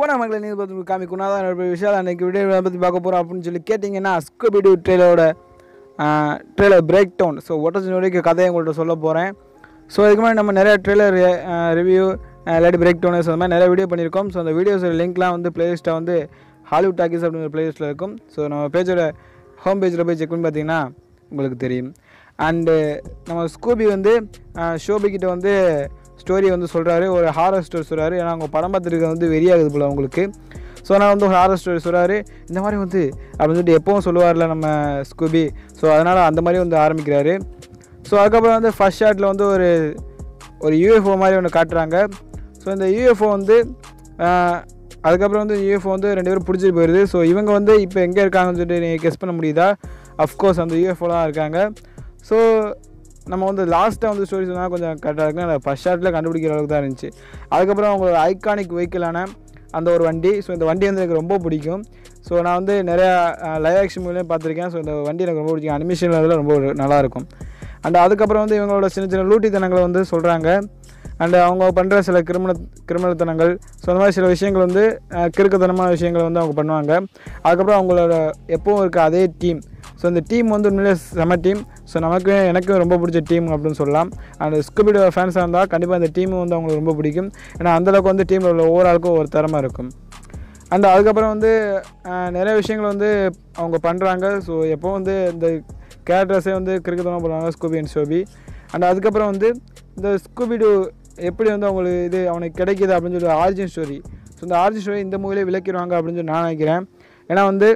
போன மக்களை நீங்க பார்த்து காமிக்கணும் தான் என்னோட விஷயம் அன்றைக்கி வீடியோ பற்றி பார்க்க போகிறோம் அப்படின்னு சொல்லி கேட்டிங்கன்னா ஸ்கூபிடு ட்ரெயிலரோட ட்ரெயிலர் பிரேக் டவுன் ஸோ ஒட்டச்சினுடைய கதையை உங்கள்கிட்ட சொல்ல போகிறேன் ஸோ இதுக்கு முன்னாடி நம்ம நிறைய ட்ரெய்லர் ரிவ்யூ இல்லாட்டி பிரேக் டவுனஸ் அந்த மாதிரி நிறைய வீடியோ பண்ணியிருக்கோம் ஸோ அந்த வீடியோஸ் லிங்க்லாம் வந்து பிளேலிஸ்ட்டை வந்து ஹாலிவுட் டாக்கிஸ் அப்படிங்கிற பிளேலிஸ்ட்டில் இருக்கும் ஸோ நம்ம பேஜோட ஹோம் பேஜில் போய் செக் பண்ணி பார்த்தீங்கன்னா உங்களுக்கு தெரியும் அண்டு நம்ம ஸ்கூபி வந்து ஷோபி கிட்ட வந்து ஸ்டோரி வந்து சொல்கிறாரு ஒரு ஹாரர் ஸ்டோரி சொல்கிறாரு ஏன்னா அவங்க படம் பார்த்துருக்க வந்து வெறியாகுது போல் உங்களுக்கு ஸோ நான் வந்து ஒரு ஹாரர் ஸ்டோரி சொல்கிறாரு இந்த மாதிரி வந்து அப்படின்னு சொல்லிட்டு எப்பவும் சொல்லுவார்ல நம்ம ஸ்கூபி ஸோ அதனால் அந்த மாதிரி வந்து ஆரம்பிக்கிறாரு ஸோ அதுக்கப்புறம் வந்து ஃபஸ்ட் ஷாட்டில் வந்து ஒரு ஒரு யூஎஃப்ஓ மாதிரி ஒன்று காட்டுறாங்க ஸோ இந்த யூஎஃப்ஓ வந்து ஆஹ், அதுக்கப்புறம் வந்து யூஎஃப்ஓ வந்து ரெண்டு பேரும் பிடிச்சிட்டு போயிடுது ஸோ இவங்க வந்து இப்போ எங்கே இருக்காங்கன்னு சொல்லிட்டு நீங்கள் கெஸ் பண்ண முடியுதா அஃப்கோர்ஸ் அந்த யூஎஃப்ஓலாம் இருக்காங்க ஸோ நம்ம வந்து லாஸ்ட்டாக வந்து ஸ்டோரி சொன்னால் கொஞ்சம் கரெக்டாக இருக்கும் அந்த ஃபஸ்ட் ஷாட்டில் கண்டுபிடிக்கிற அளவுக்கு தான் இருந்துச்சு அதுக்கப்புறம் அவங்களோட ஐகானிக் வெஹிக்கிளான அந்த ஒரு வண்டி ஸோ இந்த வண்டி வந்து எனக்கு ரொம்ப பிடிக்கும் ஸோ நான் வந்து நிறையா லைவ் ஆக்ஷன் மூவிலையும் பார்த்துருக்கேன் ஸோ இந்த வண்டி எனக்கு ரொம்ப பிடிக்கும் அனிமேஷன் அதில் ரொம்ப ஒரு- நல்லாயிருக்கும் அண்ட் அதுக்கப்புறம் வந்து இவங்களோட சின்ன சின்ன லூட்டித்தனங்களை வந்து சொல்கிறாங்க அண்டு அவங்க பண்ணுற சில கிரிமின கிரிமினல்தனங்கள் ஸோ அந்த மாதிரி சில விஷயங்கள் வந்து அஹ், கிறுக்குத்தனமான விஷயங்களை வந்து அவங்க பண்ணுவாங்க அதுக்கப்புறம் அவங்களோட எப்பவும் இருக்க அதே டீம் ஸோ இந்த டீம் வந்து உண்மையிலே செம டீம் ஸோ நமக்கு எனக்கும் ரொம்ப பிடிச்ச டீம் அப்படின்னு சொல்லலாம் அண்ட் ஸ்கூபிடோ ஃபேன்ஸாக இருந்தால் கண்டிப்பாக அந்த டீமும் வந்து அவங்களுக்கு ரொம்ப பிடிக்கும் ஏன்னா அந்தளவுக்கு வந்து டீமில் உள்ள ஒவ்வொரு ஆளுக்கும் ஒரு திறமை இருக்கும் அண்ட் அதுக்கப்புறம் வந்து அஹ், நிறைய விஷயங்கள் வந்து அவங்க பண்ணுறாங்க ஸோ எப்போ வந்து இந்த கேரக்டர்ஸே வந்து கிரிக்கெட் பண்ணுவாங்க ஸ்கூபி அண்ட் ஷோபி அண்ட் அதுக்கப்புறம் வந்து இந்த ஸ்கூபிடு எப்படி வந்து அவங்களுக்கு இது அவனுக்கு கிடைக்கிது அப்படின்னு சொல்லி ஆரிஜின் ஸ்டோரி ஸோ இந்த ஆரிஜின் ஸ்டோரி இந்த மூவிலே விளக்கிடுவாங்க அப்படின்னு சொல்லி நான் நினைக்கிறேன் ஏன்னா வந்து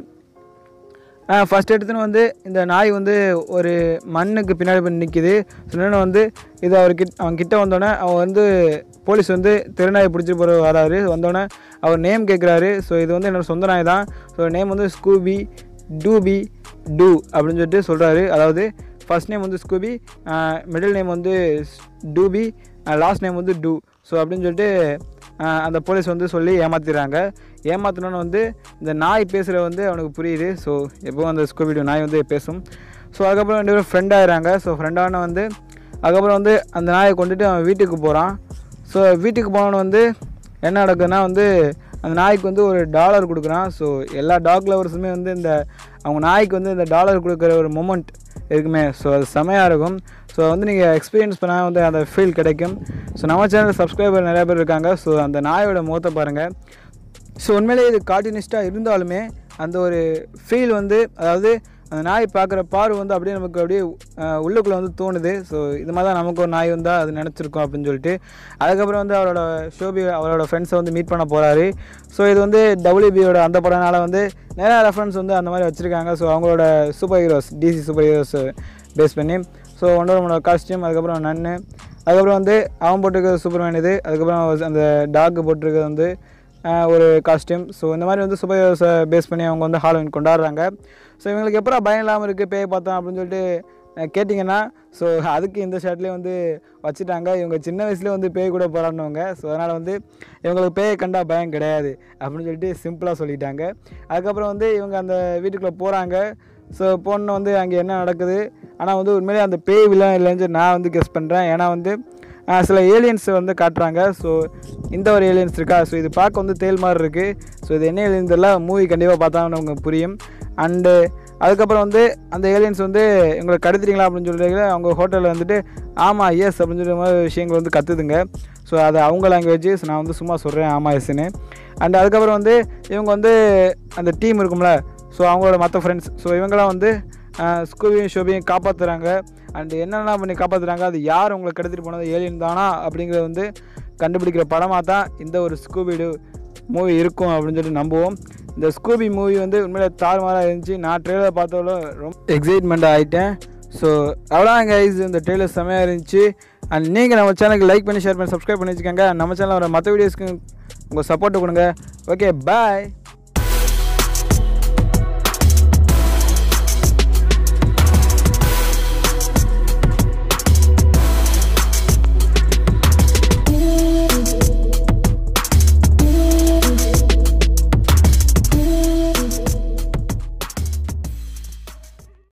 ஃபஸ்ட் எடுத்துன்னு வந்து இந்த நாய் வந்து ஒரு மண்ணுக்கு பின்னாடி போய் நிற்கிது இன்னொன்று வந்து இது அவர்கிட்ட அவன் கிட்ட வந்தோடனே அவன் வந்து போலீஸ் வந்து திருநாயை பிடிச்சிட்டு போகிற வராரு வந்தோடனே அவர் நேம் கேட்குறாரு ஸோ இது வந்து என்னோட சொந்த நாய் தான் ஸோ நேம் வந்து ஸ்கூபி டூபி டூ அப்படின்னு சொல்லிட்டு சொல்கிறாரு அதாவது ஃபர்ஸ்ட் நேம் வந்து ஸ்கூபி மிடில் நேம் வந்து டூபி லாஸ்ட் நேம் வந்து டூ ஸோ அப்படின்னு சொல்லிட்டு ஆஹ், அந்த போலீஸ் வந்து சொல்லி ஏமாத்திடுறாங்க ஏமாத்தினோன்னு வந்து இந்த நாய் பேசுகிற வந்து அவனுக்கு புரியுது ஸோ எப்போவும் அந்த ஸ்கூபிடியோ நாய் வந்து பேசும் ஸோ அதுக்கப்புறம் ரெண்டு பேரும் ஃப்ரெண்ட் ஆகிறாங்க ஸோ ஃப்ரெண்டான வந்து அதுக்கப்புறம் வந்து அந்த நாயை கொண்டுட்டு அவன் வீட்டுக்கு போகிறான் ஸோ வீட்டுக்கு போனவன் வந்து என்ன நடக்குதுன்னா வந்து அந்த நாய்க்கு வந்து ஒரு டாலர் கொடுக்குறான் ஸோ எல்லா டாக் லவர்ஸுமே வந்து இந்த அவங்க நாய்க்கு வந்து இந்த டாலர் கொடுக்குற ஒரு மொமெண்ட் இருக்குமே ஸோ அது செமையாக இருக்கும் ஸோ வந்து நீங்கள் எக்ஸ்பீரியன்ஸ் பண்ணால் வந்து அந்த ஃபீல் கிடைக்கும் ஸோ நம்ம சேனல் சப்ஸ்கிரைபர் நிறைய பேர் இருக்காங்க ஸோ அந்த நாயோட முகத்தை பாருங்கள் ஸோ உண்மையிலேயே இது கார்ட்டூனிஸ்ட்டாக இருந்தாலுமே அந்த ஒரு ஃபீல் வந்து அதாவது அந்த நாய் பார்க்குற பார்வை வந்து அப்படியே நமக்கு அப்படியே அஹ், உள்ளுக்குள்ளே வந்து தோணுது ஸோ இது மாதிரி தான் நமக்கு ஒரு நாய் வந்தால் அது நினச்சிருக்கோம் அப்படின்னு சொல்லிட்டு அதுக்கப்புறம் வந்து அவரோட ஷோபி அவரோட ஃப்ரெண்ட்ஸை வந்து மீட் பண்ண போகிறாரு ஸோ இது வந்து டபிள்யூபியோட அந்த படம்னால வந்து நிறையா ரெஃபரன்ஸ் வந்து அந்த மாதிரி வச்சுருக்காங்க ஸோ அவங்களோட superheroes DC superheroes base பண்ணி ஸோ ஒன்றோட காஸ்டியூம் அதுக்கப்புறம் நன்னு அதுக்கப்புறம் வந்து அவன் போட்டிருக்கிறது சூப்பர்மேன் இது அதுக்கப்புறம் அந்த டாக் போட்டிருக்கிறது வந்து ஆஹ், ஒரு காஸ்டியூம் ஸோ இந்த மாதிரி வந்து சூப்பர் ஹீரோஸை பேஸ் பண்ணி அவங்க வந்து ஹாலோவின் கொண்டாடுறாங்க ஸோ இவங்களுக்கு எப்போ பயம் இல்லாமல் இருக்குது பேய் பார்த்தோம் அப்படின்னு சொல்லிட்டு அஹ், கேட்டிங்கன்னா ஸோ அதுக்கு இந்த ஷர்ட்லேயே வந்து வச்சுட்டாங்க இவங்க சின்ன வயசுலேயே வந்து பேய் கூட போராடினவங்க ஸோ அதனால் வந்து இவங்களுக்கு பேயை கண்டா பயம் கிடையாது அப்படின்னு சொல்லிட்டு சிம்பிளாக சொல்லிட்டாங்க அதுக்கப்புறம் வந்து இவங்க அந்த வீட்டுக்குள்ளே போகிறாங்க ஸோ போன வந்து அங்கே என்ன நடக்குது ஆனால் வந்து உண்மையிலேயே அந்த பேய் வில்லன் இல்லைன்னு சொல்லி நான் வந்து கெஸ் பண்ணுறேன் ஏன்னா வந்து ஆஹ், சில ஏலியன்ஸ் வந்து காட்டுறாங்க ஸோ இந்த ஒரு ஏலியன்ஸ் இருக்கா ஸோ இது பார்க்க வந்து தேல் மாதிரி இருக்குது ஸோ இது என்ன ஏலியன்ஸ் எல்லாம் மூவி கண்டிப்பாக பார்த்தா நமக்கு புரியும் அண்டு அதுக்கப்புறம் வந்து அந்த ஏலியன்ஸ் வந்து எங்களை கடத்துறீங்களா அப்படின்னு சொல்கிறீங்க அவங்க ஹோட்டலில் வந்துட்டு ஆமாம் எஸ் அப்படின்னு சொல்கிற மாதிரி விஷயங்கள் வந்து கற்றுதுங்க ஸோ அது அவங்க லாங்குவேஜ் ஸோ நான் வந்து சும்மா சொல்கிறேன் ஆமாம் எஸ்ன்னு அண்ட் அதுக்கப்புறம் வந்து இவங்க வந்து அந்த டீம் இருக்கும்ல ஸோ அவங்களோட மற்ற ஃப்ரெண்ட்ஸ் ஸோ இவங்களாம் வந்து ஸ்கூபியும் ஷோபியும் காப்பாற்றுறாங்க அண்ட் என்னென்ன பண்ணி காப்பாற்றுறாங்க அது யார் உங்களை கடத்திட்டு போனது ஏலியன் தானா அப்படிங்கிறத வந்து கண்டுபிடிக்கிற படமாக தான் இந்த ஒரு ஸ்கூபிடு மூவி இருக்கும் அப்படின்னு சொல்லிட்டு நம்புவோம் இந்த ஸ்கூபி மூவி வந்து உண்மையிலே தாறுமாறாக இருந்துச்சு நான் ட்ரெயிலர் பார்த்தவளோ ரொம்ப எக்ஸைட்மெண்ட் ஆகிட்டேன் ஸோ அவ்வளோதான் கைஸ் இந்த ட்ரெயிலர் செம்மையாக இருந்துச்சு அண்ட் நீங்கள் நம்ம சேனலுக்கு லைக் பண்ணி ஷேர் பண்ணி சப்ஸ்கிரைப் பண்ணி வச்சுக்கோங்க நம்ம சேனலில் வர மற்ற வீடியோஸ்க்கு உங்கள் சப்போர்ட் கொடுங்க ஓகே பாய்